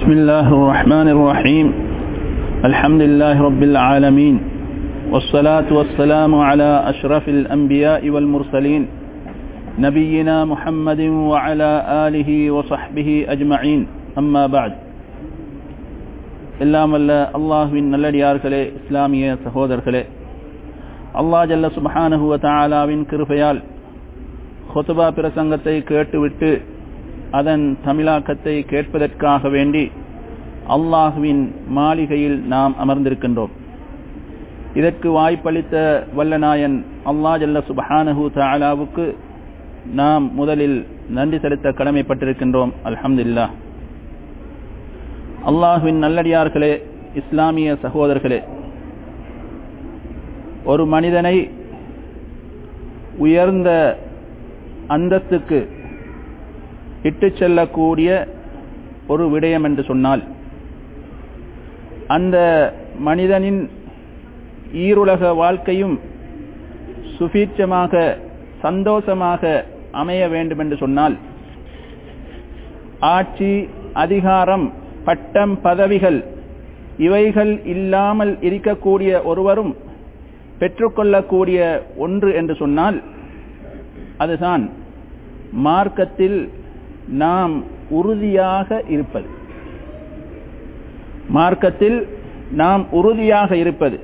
بسم الله الرحمن الرحيم الحمد لله رب العالمين والصلاة والسلام على أشرف الأنبياء والمرسلين نبينا محمد وعلى آله وصحبه أجمعين أما بعد எல்லாம் வல்ல அல்லாஹுவின் நல்லடியார்களே இஸ்லாமிய சகோதரர்களே அல்லாஹ் ஜல்ல சுபஹானஹுவ தாலாவின் கிருபையால் ஹொத்துபா பிரசங்கத்தை கேட்டுவிட்டு அதன் தமிழாக்கத்தை கேட்பதற்காக வேண்டி அல்லாஹுவின் மாளிகையில் நாம் அமர்ந்திருக்கின்றோம் இதற்கு வாய்ப்பளித்த வல்லநாயன் அல்லா ஜல்ல சுபஹானஹு தாலாவுக்கு நாம் முதலில் நன்றி செலுத்த கடமைப்பட்டிருக்கின்றோம் அல்ஹம்துல்லா அல்லாஹுவின் நல்லடியார்களே இஸ்லாமிய சகோதரர்களே ஒரு மனிதனை உயர்ந்த அந்தஸ்துக்கு இட்டு செல்லக்கூடிய ஒரு விடயம் என்று சொன்னால் அந்த மனிதனின் ஈருலக வாழ்க்கையும் சுபீட்சமாக சந்தோஷமாக அமைய வேண்டும் என்று சொன்னால் ஆட்சி அதிகாரம் பட்டம் பதவிகள் இவைகள் இல்லாமல் இருக்கக்கூடிய ஒருவரும் பெற்றுக்கொள்ளக்கூடிய ஒன்று என்று சொன்னால் அதுதான் மார்க்கத்தில் நாம் உறுதியாக இருப்பது மார்க்கத்தில் நாம் உறுதியாக இருப்பது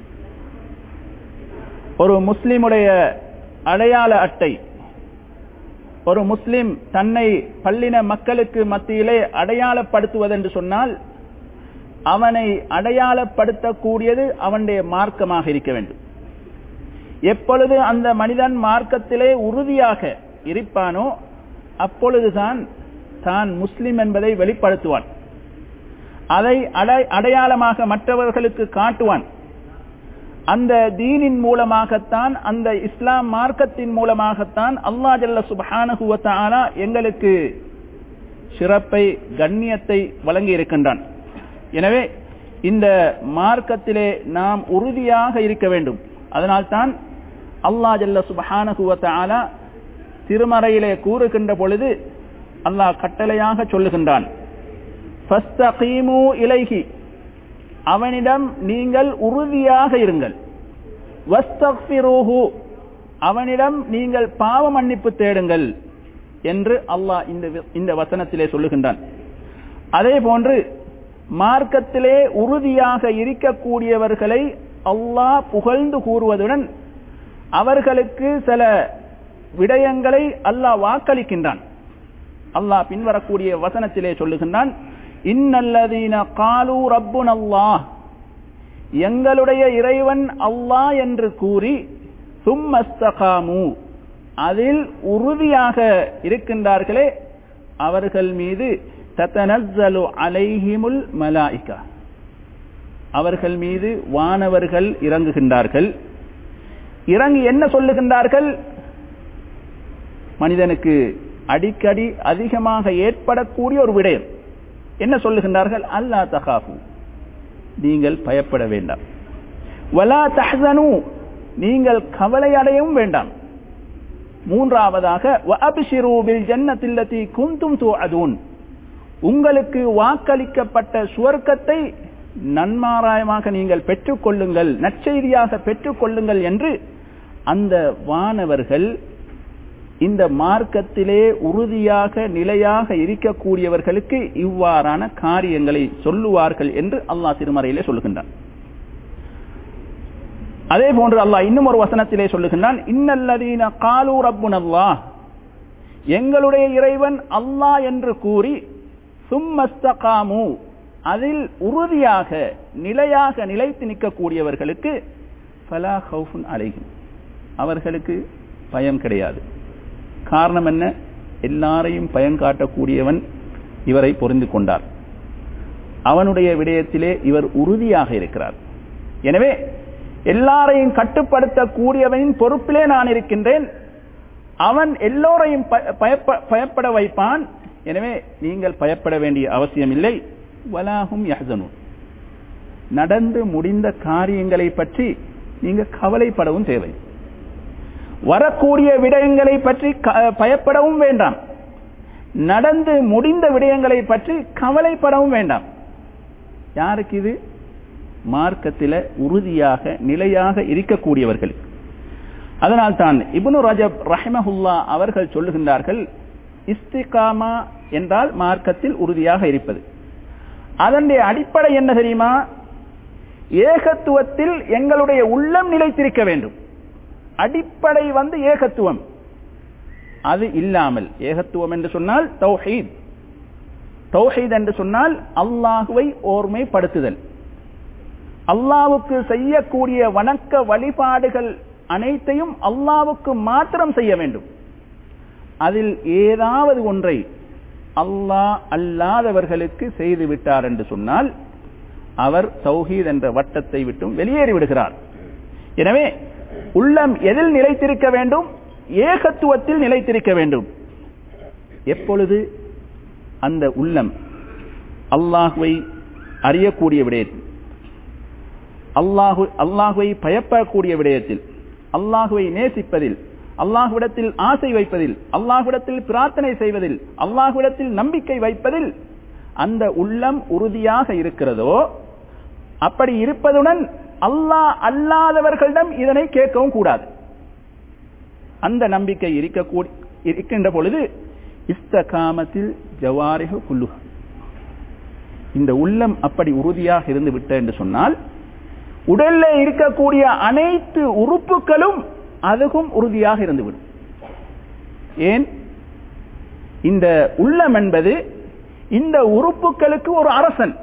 ஒரு முஸ்லிமுடைய அடையாள அட்டை ஒரு முஸ்லிம் தன்னை பள்ளின மக்களுக்கு மத்தியிலே அடையாளப்படுத்துவதென்று சொன்னால் அவனை அடையாளப்படுத்தக்கூடியது அவனுடைய மார்க்கமாக இருக்க வேண்டும் எப்பொழுது அந்த மனிதன் மார்க்கத்திலே உறுதியாக இருப்பானோ அப்பொழுதுதான் தான் முஸ்லிம் என்பதை வெளிப்படுத்துவான் அதை அடையாளமாக மற்றவர்களுக்கு காட்டுவான் அந்த தீனின் மூலமாகத்தான் அந்த இஸ்லாம் மார்க்கத்தின் மூலமாகத்தான் அல்லா ஜல்ல சுபஹானகுவத்தானா எங்களுக்கு சிறப்பை கண்ணியத்தை வழங்கி இருக்கின்றான் எனவே இந்த மார்க்கத்திலே நாம் உறுதியாக இருக்க வேண்டும் அதனால்தான் அல்லா ஜல்ல சுபஹானகுவத்தானா திருமறையிலே கூறுகின்ற பொழுது அல்லாஹ் கட்டளையாக சொல்லுகின்றான் இலைகி அவனிடம் நீங்கள் உறுதியாக இருங்கள் அவனிடம் நீங்கள் பாவ மன்னிப்பு தேடுங்கள் என்று அல்லாஹ் இந்த இந்த வசனத்திலே சொல்லுகின்றான் அதே போன்று மார்க்கத்திலே உறுதியாக இருக்கக்கூடியவர்களை அல்லாஹ் புகழ்ந்து கூறுவதுடன் அவர்களுக்கு சில விடயங்களை அல்லாஹ் வாக்களிக்கின்றான் அல்லாஹ் பின்வரக்கூடிய வசனத்திலே சொல்லுகின்றான் இன்னல்லதீன காலு ரப்புன் அல்லாஹ் எங்களுடைய இறைவன் அல்லாஹ் என்று கூறி சும்மஸ்தகாமு அதில் உறுதியாக இருக்கின்றார்களே அவர்கள் மீது தத்தனஸ்ஸலு அலைஹிமுல் மலாயிகா அவர்கள் மீது வானவர்கள் இறங்குகின்றார்கள் இறங்கி என்ன சொல்லுகின்றார்கள் மனிதனுக்கு அடிக்கடி அதிகமாக ஏற்படக்கூடிய ஒரு விடயம் என்ன சொல்லுகின்றார்கள் அல்லா தகாஃபு நீங்கள் பயப்பட வேண்டாம் வலா தஹனு நீங்கள் கவலை அடையவும் வேண்டாம் மூன்றாவதாக ஜன்னத்தில்லத்தி குந்தும் அதுன் உங்களுக்கு வாக்களிக்கப்பட்ட சுவர்க்கத்தை நன்மாராயமாக நீங்கள் பெற்றுக்கொள்ளுங்கள் நற்செய்தியாக பெற்றுக்கொள்ளுங்கள் என்று அந்த வானவர்கள் இந்த மார்க்கத்திலே உறுதியாக நிலையாக இருக்கக்கூடியவர்களுக்கு இவ்வாறான காரியங்களை சொல்லுவார்கள் என்று அல்லாஹ் திருமறையிலே சொல்லுகின்றான் அதே போன்று அல்லாஹ் இன்னும் ஒரு வசனத்திலே சொல்லுகின்றான் இன்னல்லதீன காலூ ரப்புன் அல்லாஹ் எங்களுடைய இறைவன் அல்லாஹ் என்று கூறி சும்மஸ்தகாமு அதில் உறுதியாக நிலையாக நிலைத்து நிற்கக்கூடியவர்களுக்கு ஃபலா ஹவுஃபுன் அலைகும் அவர்களுக்கு பயம் கிடையாது காரணம் என்ன எல்லாரையும் பயன் காட்டக்கூடியவன் இவரை பொருந்து கொண்டார் அவனுடைய விடயத்திலே இவர் உறுதியாக இருக்கிறார் எனவே எல்லாரையும் கட்டுப்படுத்தக்கூடியவனின் பொறுப்பிலே நான் இருக்கின்றேன் அவன் எல்லோரையும் பயப்பட வைப்பான் எனவே நீங்கள் பயப்பட வேண்டிய அவசியம் இல்லை வலாகும் யஹனு நடந்து முடிந்த காரியங்களை பற்றி நீங்க கவலைப்படவும் தேவை வரக்கூடிய விடயங்களை பற்றி பயப்படவும் வேண்டாம் நடந்து முடிந்த விடயங்களை பற்றி கவலைப்படவும் வேண்டாம் யாருக்கு இது மார்க்கத்தில உறுதியாக நிலையாக இருக்கக்கூடியவர்கள் அதனால் தான் இப்னு ரஜப் ரஹிமஹுல்லா அவர்கள் சொல்லுகின்றார்கள் இஸ்திகாமா என்றால் மார்க்கத்தில் உறுதியாக இருப்பது அதனுடைய அடிப்படை என்ன தெரியுமா ஏகத்துவத்தில் எங்களுடைய உள்ளம் நிலைத்திருக்க வேண்டும் அடிப்படை வந்து ஏகத்துவம் அது இல்லாமல் ஏகத்துவம் என்று சொன்னால் தௌஹீத் தௌஹீத் என்று சொன்னால் அல்லாஹுவை ஓர்மைப்படுத்துதல் அல்லாவுக்கு செய்யக்கூடிய வணக்க வழிபாடுகள் அனைத்தையும் அல்லாவுக்கு மாத்திரம் செய்ய வேண்டும் அதில் ஏதாவது ஒன்றை அல்லாஹ் அல்லாதவர்களுக்கு செய்து விட்டார் என்று சொன்னால் அவர் தௌஹீத் என்ற வட்டத்தை விட்டும் வெளியேறி விடுகிறார் எனவே உள்ளம் எதில் நிலைத்திருக்க வேண்டும் ஏகத்துவத்தில் நிலைத்திருக்க வேண்டும் எப்பொழுது அந்த உள்ளம் அல்லாஹுவை அறியக்கூடிய விடயத்தில் அல்லாஹு அல்லாஹுவை பயப்படக்கூடிய விடயத்தில் அல்லாஹுவை நேசிப்பதில் அல்லாஹுவிடத்தில் ஆசை வைப்பதில் அல்லாஹுவிடத்தில் பிரார்த்தனை செய்வதில் அல்லாஹுவிடத்தில் நம்பிக்கை வைப்பதில் அந்த உள்ளம் உறுதியாக இருக்கிறதோ அப்படி இருப்பதுடன் அல்லாஹ் அல்லாதவர்களிடம் இதனை கேட்கவும் கூடாது அந்த நம்பிக்கை இருக்கக்கூடி இருக்கின்ற பொழுது இஸ்தகாமத்தில் ஜவாரிக குல்லு இந்த உள்ளம் அப்படி உறுதியாக இருந்து விட்ட என்று சொன்னால் உடல்ல இருக்கக்கூடிய அனைத்து உறுப்புகளும் அதுவும் உறுதியாக இருந்துவிடும் ஏன் இந்த உள்ளம் என்பது இந்த உறுப்புகளுக்கு ஒரு அரசன்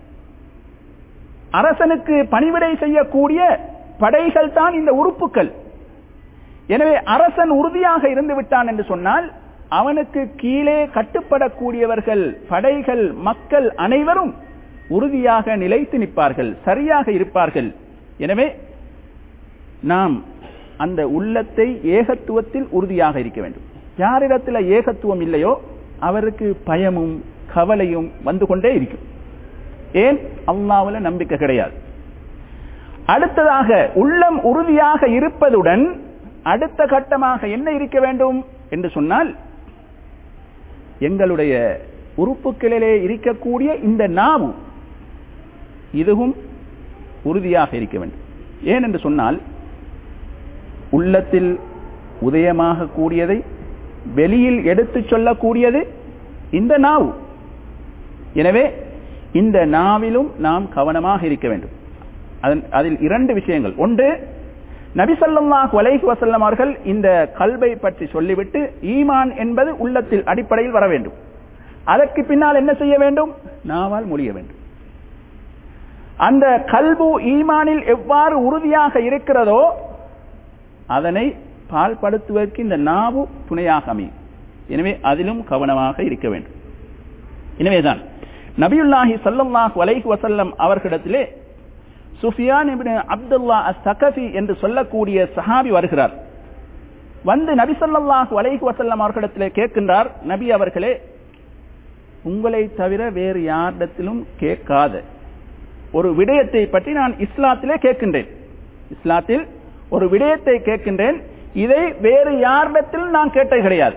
அரசனுக்கு பணிவிடை செய்யக்கூடிய படைகள் தான் இந்த உறுப்புகள் எனவே அரசன் உறுதியாக இருந்து விட்டான் என்று சொன்னால் அவனுக்கு கீழே கட்டுப்படக்கூடியவர்கள் படைகள் மக்கள் அனைவரும் உறுதியாக நிலைத்து நிற்பார்கள் சரியாக இருப்பார்கள் எனவே நாம் அந்த உள்ளத்தை ஏகத்துவத்தில் உறுதியாக இருக்க வேண்டும் யாரிடத்தில் ஏகத்துவம் இல்லையோ அவருக்கு பயமும் கவலையும் வந்து கொண்டே இருக்கும் ஏன் அல்லாவுல நம்பிக்கை கிடையாது அடுத்ததாக உள்ளம் உறுதியாக இருப்பதுடன் அடுத்த கட்டமாக என்ன இருக்க வேண்டும் என்று சொன்னால் எங்களுடைய உறுப்புகளிலே இருக்கக்கூடிய இந்த நாவு இதுவும் உறுதியாக இருக்க வேண்டும் ஏன் என்று சொன்னால் உள்ளத்தில் உதயமாக கூடியதை வெளியில் எடுத்துச் சொல்லக்கூடியது இந்த நாவு எனவே இந்த நாவிலும் நாம் கவனமாக இருக்க வேண்டும் அதில் இரண்டு விஷயங்கள் ஒன்று நபிசல்லாஹ் வலைஹி வசல்லம் அவர்கள் இந்த கல்வை பற்றி சொல்லிவிட்டு ஈமான் என்பது உள்ளத்தில் அடிப்படையில் வர வேண்டும் அதற்கு பின்னால் என்ன செய்ய வேண்டும் நாவால் மொழிய வேண்டும் அந்த கல்பு ஈமானில் எவ்வாறு உறுதியாக இருக்கிறதோ அதனை பால்படுத்துவதற்கு இந்த நாவு துணையாக அமையும் எனவே அதிலும் கவனமாக இருக்க வேண்டும் எனவேதான் நபியுல்லாஹி சல்லல்லாஹ் வலைஹி வசல்லம் அவர்களிடத்திலே சுஃபியான் அப்துல்லா சகஃபி என்று சொல்லக்கூடிய சஹாபி வருகிறார் வந்து நபி சொல்லாஹ் வலைஹி வசல்லம் அவர்களிடத்திலே கேட்கின்றார் நபி அவர்களே உங்களை தவிர வேறு யாரிடத்திலும் கேட்காத ஒரு விடயத்தை பற்றி நான் இஸ்லாத்திலே கேட்கின்றேன் இஸ்லாத்தில் ஒரு விடயத்தை கேட்கின்றேன் இதை வேறு யாரிடத்திலும் நான் கேட்டது கிடையாது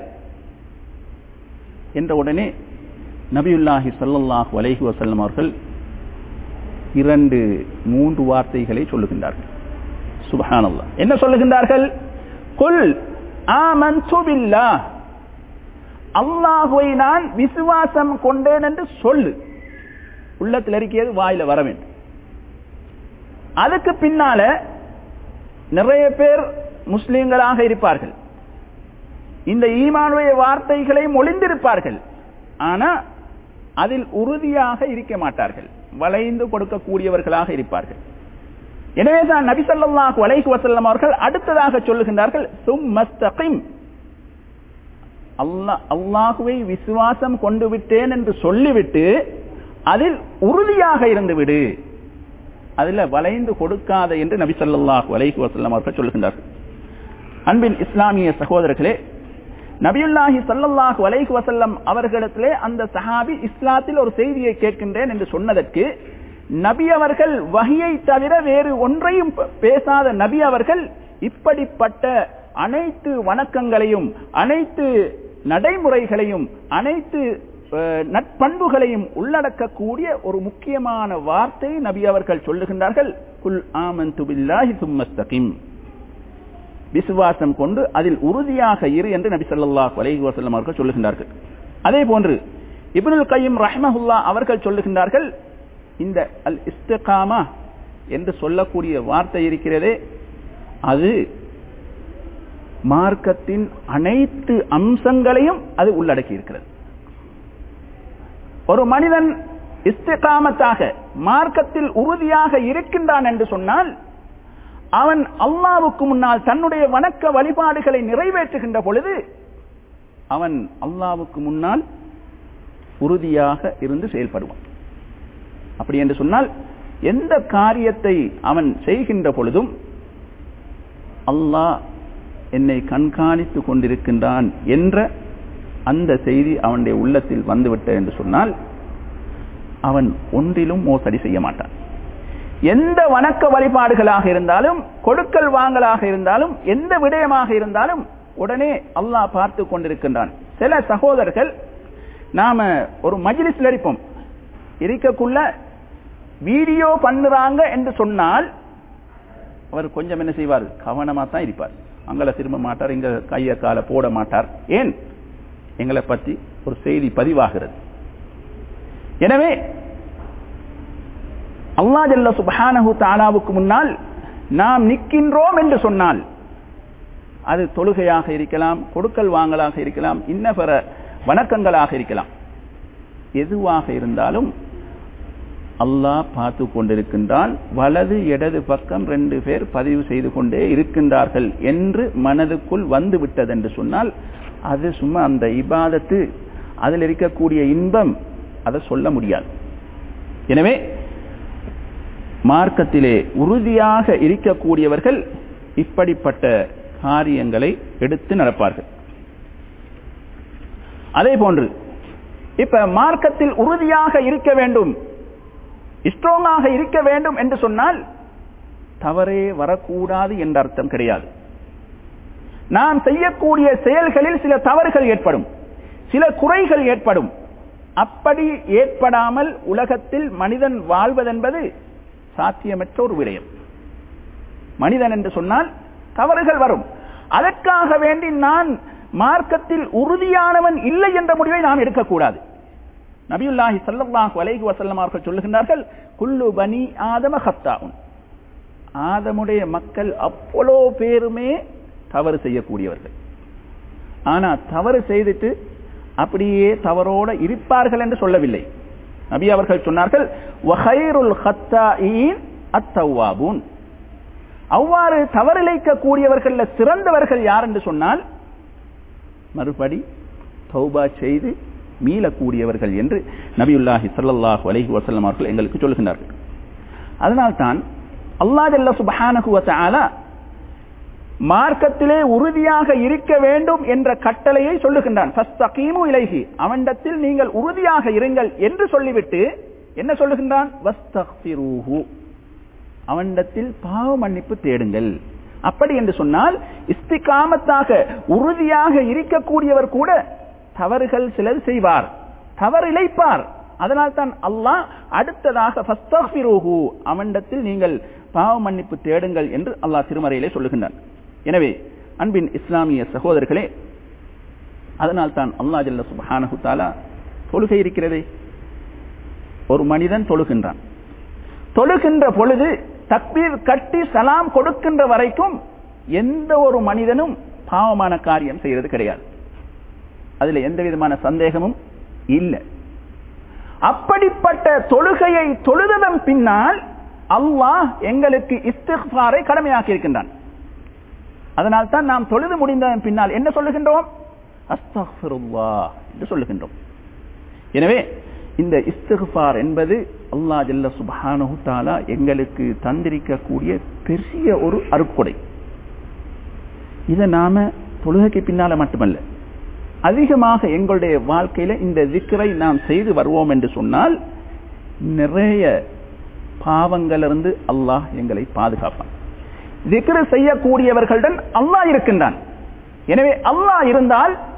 என்ற உடனே நபியுல்லாஹி சல்லாஹ் வலைஹி வசல்லம் அவர்கள் இரண்டு மூன்று வார்த்தைகளை சொல்லுகின்றார்கள் சுபஹானல்லா என்ன சொல்லுகின்றார்கள் குல் ஆமன்து பில்லாஹ் அல்லாஹுவை நான் விசுவாசம் கொண்டேன் என்று சொல்லு உள்ளத்தில் இருக்கிறது வாயில வர வேண்டும் அதுக்கு பின்னால நிறைய பேர் முஸ்லீம்களாக இருப்பார்கள் இந்த ஈமானுடைய வார்த்தைகளை மொழிந்திருப்பார்கள் ஆனா அதில் உறுதியாக இருக்க மாட்டார்கள் வளைந்து கொடுக்கக்கூடியவர்களாக இருப்பார்கள் எனவே தான் நபிசல்லாஹு அலைஹி வசல்லம் அவர்கள் அடுத்ததாக சொல்லுகின்றார்கள் சும்மஸ்தகிம் அல்லாஹ் அல்லாஹுவை விசுவாசம் கொண்டு விட்டேன் என்று சொல்லிவிட்டு அதில் உறுதியாக இருந்து விடு அதுல வளைந்து கொடுக்காத என்று நபி சொல்லாஹு அலைஹி வசல்லம் அவர்கள் சொல்லுகின்றார்கள் அன்பின் இஸ்லாமிய சகோதரர்களே நபியுல்லாஹி சல்லல்லாஹு அலைஹி வசல்லம் அவர்களிடத்திலே அந்த சஹாபி இஸ்லாத்தில் ஒரு செய்தியை கேட்கின்றேன் என்று சொன்னதற்கு நபி அவர்கள் வகையை தவிர வேறு ஒன்றையும் பேசாத நபி அவர்கள் இப்படிப்பட்ட அனைத்து வணக்கங்களையும் அனைத்து நடைமுறைகளையும் அனைத்து அஹ், நட்பண்புகளையும் உள்ளடக்கக்கூடிய ஒரு முக்கியமான வார்த்தை நபி அவர்கள் சொல்லுகின்றார்கள் குல் ஆமன்து பில்லாஹி சும்மஸ்தகிம் விசுவாசம் கொண்டு அதில் உறுதியாக இரு என்று நபி ஸல்லல்லாஹு அலைஹி வஸல்லம் அவர்கள் சொல்லுகின்றார்கள் அதே போன்று இப்னுல் கையும் ரஹ்மஹுல்லா அவர்கள் சொல்லுகின்றார்கள் இந்த அல் இஸ்திகாமா என்று சொல்லக்கூடிய வார்த்தை இருக்கிறதே அது மார்க்கத்தின் அனைத்து அம்சங்களையும் அது உள்ளடக்கி இருக்கிறது ஒரு மனிதன் இஸ்திகாமத்தாக மார்க்கத்தில் உறுதியாக இருக்கின்றான் என்று சொன்னால் அவன் அல்லாவுக்கு முன்னால் தன்னுடைய வணக்க வழிபாடுகளை நிறைவேற்றுகின்ற பொழுது அவன் அல்லாவுக்கு முன்னால் உறுதியாக இருந்து செயல்படுவான் அப்படி என்று சொன்னால் எந்த காரியத்தை அவன் செய்கின்ற பொழுதும் அல்லாஹ் என்னை கண்காணித்துக் கொண்டிருக்கின்றான் என்ற அந்த செய்தி அவனுடைய உள்ளத்தில் வந்துவிட்டது என்று சொன்னால் அவன் ஒன்றிலும் மோசடி செய்ய மாட்டான் எந்த வணக்க வழிபாடுகளாக இருந்தாலும் கொடுக்கல் வாங்கலாக இருந்தாலும் எந்த விடயமாக இருந்தாலும் உடனே அல்லாஹ் பார்த்து கொண்டிருக்கின்றான் சில சகோதரர்கள் நாம ஒரு மஜ்லிஸ்ல இருப்போம் இருக்கக்குள்ள வீடியோ பண்ணுறாங்க என்று சொன்னால் அவர் கொஞ்சம் என்ன செய்வார் கவனமா தான் இருப்பார் அங்கல திரும்ப மாட்டார் இங்க கைய கால போட மாட்டார் ஏன் எங்களை பற்றி ஒரு செய்தி பதிவாகிறது எனவே அல்லா ஜல்ல சுபஹானஹு தாலாவுக்கு முன்னால் நாம் நிற்கின்றோம் என்று சொன்னால் அது தொழுகையாக இருக்கலாம் கொடுக்கல் வாங்கலாக இருக்கலாம் இன்ன பிற வணக்கங்களாக இருக்கலாம் எதுவாக இருந்தாலும் அல்லாஹ் பார்த்து கொண்டிருக்கின்றான் வலது இடது பக்கம் ரெண்டு பேர் பதிவு செய்து கொண்டே இருக்கின்றார்கள் என்று மனதுக்குள் வந்து விட்டது என்று சொன்னால் அது சும்மா அந்த இபாதத்து அதில் இருக்கக்கூடிய இன்பம் அதை சொல்ல முடியாது எனவே மார்க்கத்திலே உறுதியாக இருக்கக்கூடியவர்கள் இப்படிப்பட்ட காரியங்களை எடுத்து நடப்பார்கள் அதே போன்று இப்ப மார்க்கத்தில் உறுதியாக இருக்க வேண்டும் ஸ்ட்ராங்காக இருக்க வேண்டும் என்று சொன்னால் தவறே வரக்கூடாது என்ற அர்த்தம் கிடையாது நாம் செய்யக்கூடிய செயல்களில் சில தவறுகள் ஏற்படும் சில குறைகள் ஏற்படும் அப்படி ஏற்படாமல் உலகத்தில் மனிதன் வாழ்வதென்பது சாத்தியமற்ற ஒரு விடயம் மனிதன் என்று சொன்னால் தவறுகள் வரும் அதற்காக வேண்டி நான் மார்க்கத்தில் உறுதியானவன் இல்லை என்ற முடிவை நாம் எடுக்கக்கூடாது நபியுல்லாஹி சல்லல்லாஹு அலைஹி வஸல்லம் அவர்கள் சொல்லுகின்றார்கள் குல்லு பனி ஆதம ஹத்தாவுன் ஆதமுடைய மக்கள் அவ்வளோ பேருமே தவறு செய்யக்கூடியவர்கள் ஆனா தவறு செய்துட்டு அப்படியே தவறோட இருப்பார்கள் என்று சொல்லவில்லை நபி அவர்கள் சொன்னார்கள் வஹைருல் ஹத்தாயின் அத்தவாபூன் அவ்வாறு தவறிழைக்க கூடியவர்கள் சிறந்தவர்கள் யார் என்று சொன்னால் மறுபடி தௌபா செய்து மீளக்கூடியவர்கள் என்று நபியுல்லாஹி சல்லாஹூ அலஹி வசல்லம் அவர்கள் எங்களுக்கு சொல்லுகின்றார்கள் அதனால்தான் அல்லா ஜல்ல சுபஹானகுவத்தாலா மார்க்கத்திலே உறுதியாக இருக்க வேண்டும் என்ற கட்டளையை சொல்லுகின்றான் இலகி அவனிடத்தில் நீங்கள் உறுதியாக இருங்கள் என்று சொல்லிவிட்டு என்ன சொல்லுகின்றான் அவனிடத்தில் பாவ மன்னிப்பு தேடுங்கள் அப்படி என்று சொன்னால் இஸ்திகாமத்தாக உறுதியாக இருக்கக்கூடியவர் கூட தவறுகள் சிலர் செய்வார் தவறு இழைப்பார் அதனால் தான் அல்லாஹ் அடுத்ததாக அவனிடத்தில் நீங்கள் பாவ மன்னிப்பு தேடுங்கள் என்று அல்லாஹ் திருமறையிலே சொல்லுகின்றான் எனவே அன்பின் இஸ்லாமிய சகோதரர்களே அதனால் தான் அல்லா ஜல்ல சுபஹானஹு தாலா தொழுகை இருக்கிறதே ஒரு மனிதன் தொழுகின்றான் தொழுகின்ற பொழுது தக்பீர் கட்டி சலாம் கொடுக்கின்ற வரைக்கும் எந்த ஒரு மனிதனும் பாவமான காரியம் செய்யறது கிடையாது அதுல எந்த விதமான சந்தேகமும் இல்லை அப்படிப்பட்ட தொழுகையை தொழுததன் பின்னால் அல்லாஹ் எங்களுக்கு இஸ்திஃபாரை கடமையாக்கி இருக்கின்றான் அதனால் தான் நாம் தொழுது முடிந்ததன் பின்னால் என்ன சொல்லுகின்றோம் அஸ்தஃபிருல்லா என்று சொல்லுகின்றோம் எனவே இந்த இஸ்திஃபார் என்பது அல்லா ஜல்ல சுபானு தாலா எங்களுக்கு தந்திரிக்கக்கூடிய பெரிய ஒரு அருட்கொடை இதை நாம தொழுகைக்கு பின்னால மட்டுமல்ல அதிகமாக எங்களுடைய வாழ்க்கையில இந்த திக்கரை நாம் செய்து வருவோம் என்று சொன்னால் நிறைய பாவங்களிலிருந்து அல்லாஹ் எங்களை பாதுகாப்பான் திக்ரு செய்யக்கூடியவர்களுடன் அல்லாஹ் இருக்கின்றான் எனவே அல்லாஹ் இருந்தால்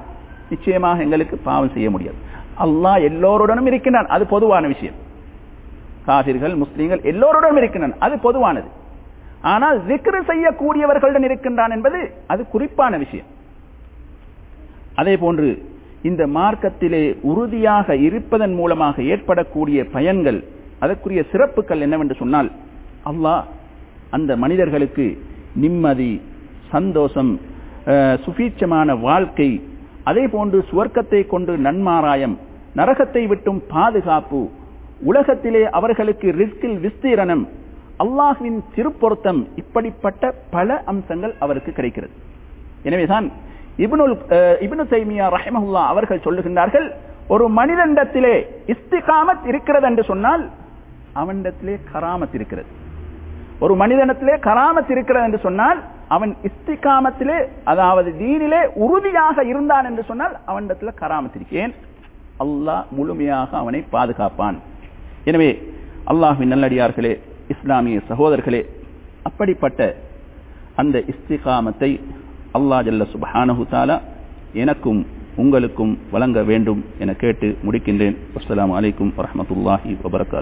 நிச்சயமாக எங்களுக்கு பாவம் செய்ய முடியாது அல்லாஹ் எல்லோருடனும் இருக்கின்றான் அது பொதுவான விஷயம் காபிர்கள் முஸ்லீம்கள் எல்லோருடனும் இருக்கின்றன அது பொதுவானது ஆனால் ஜிக்ரு செய்யக்கூடியவர்களுடன் இருக்கின்றான் என்பது அது குறிப்பான விஷயம் அதே போன்று இந்த மார்க்கத்திலே உறுதியாக இருப்பதன் மூலமாக ஏற்படக்கூடிய பயன்கள் அதற்குரிய சிறப்புகள் என்னவென்று சொன்னால் அல்லாஹ் அந்த மனிதர்களுக்கு நிம்மதி சந்தோஷம் சுபீட்சமான வாழ்க்கை அதே போன்று சுவர்க்கத்தை கொண்டு நன்மாராயம் நரகத்தை விட்டும் பாதுகாப்பு உலகத்திலே அவர்களுக்கு ரிஸ்கில் விஸ்தீரணம் அல்லாஹுவின் திருப்பொருத்தம் இப்படிப்பட்ட பல அம்சங்கள் அவருக்கு கிடைக்கிறது எனவேதான் இப்னுல் இப்னு தைமியா ரஹமஹுல்லா அவர்கள் சொல்லுகின்றார்கள் ஒரு மனிதனிடத்திலே இஸ்திகாமத் இருக்கிறது என்று சொன்னால் அவனிடத்திலே கராமத் இருக்கிறது ஒரு மனிதனத்திலே கராமத் இருக்கிறது என்று சொன்னால் அவன் இஸ்திகாமத்திலே அதாவது தீனிலே உறுதியாக இருந்தான் என்று சொன்னால் அவனிடத்திலே கராமத் இருக்கேன் அல்லாஹ் முழுமையாக அவனை பாதுகாப்பான் எனவே அல்லாஹின் நல்லடியார்களே இஸ்லாமிய சகோதரர்களே அப்படிப்பட்ட அந்த இஸ்திகாமத்தை அல்லா ஜல்ல சுபஹானஹு தாலா எனக்கும் உங்களுக்கும் வழங்க வேண்டும் என கேட்டு முடிக்கின்றேன் அஸ்லாம் வலைக்கும் வரமத்துல்லாஹி வபரகாத்